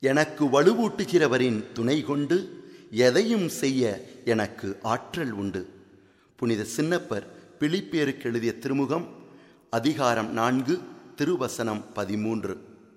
எனக்கு வலுவூட்டுகிறவரின் துணை கொண்டு எதையும் செய்ய எனக்கு ஆற்றல் உண்டு புனித சின்னப்பர் பிலிப்பியருக்கு எழுதிய திருமுகம் அதிகாரம் நான்கு திருவசனம் பதிமூன்று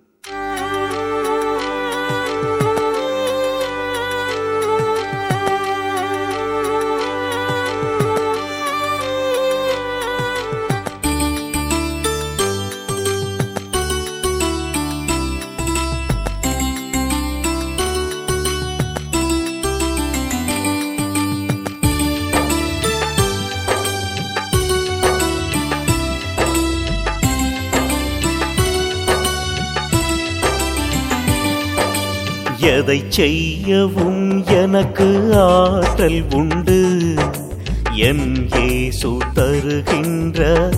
எதை செய்யவும் எனக்கு ஆற்றல் உண்டு என் இயேசு தருகின்ற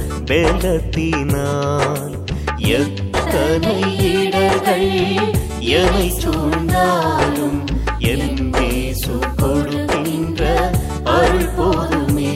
பலத்தினால் எத்தனை இடர்கள் எனை சூழ்ந்தாலும் என் இயேசு கொடுக்கின்ற அருள் போதுமே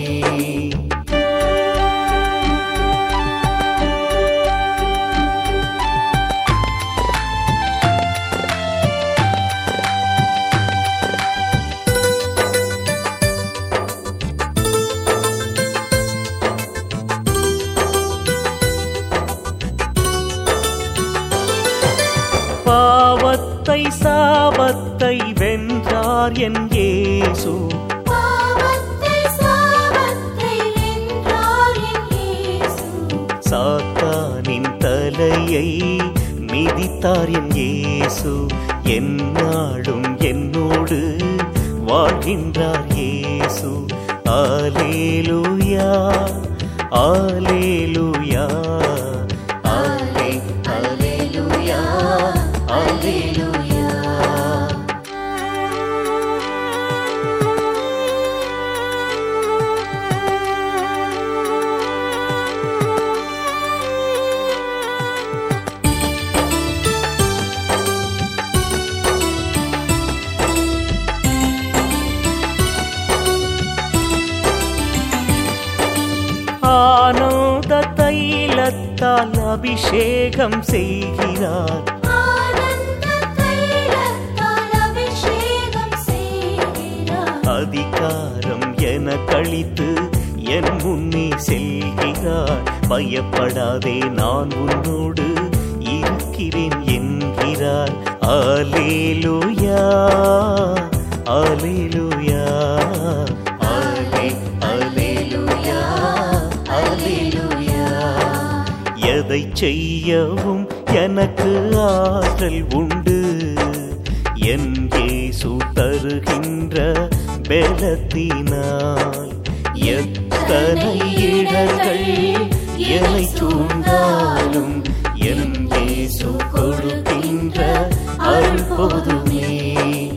பாவத்தை சாபத்தை வென்றார் என் இயேசு பாவத்தை சாபத்தை வென்றார் என் இயேசு சாத்தானின் தலையை மிதித்தார் என் இயேசு என்னாடும் என்னோடு வாழ்கின்றார் இயேசு ஆலேலுயா ஆலேலுயா ஆலே ஆலேலுயா ஆலேலுயா ஆனந்த தைலத்தால் அபிஷேகம் செய்கிறார் ஆனந்த தைலத்தால் அபிஷேகம் செய்கிறார் அதிகாரம் என கழித்து என் முன்னே செல்கிறார் பயப்படாதே நான் உன்னோடு இருக்கிறேன் என்கிறார் ஆலேலுயா ஆலேலுயா ஆலே ஆலேலுயா ஆலேலுயா எதை செய்யவும் எனக்கு ஆற்றல் உண்டு என் இயேசு தருகின்ற பலத்தினால் எத்தனை இடர்கள் என்னை சூழ்ந்தாலும் என் இயேசு கொடுக்கின்ற அருள் போதுமே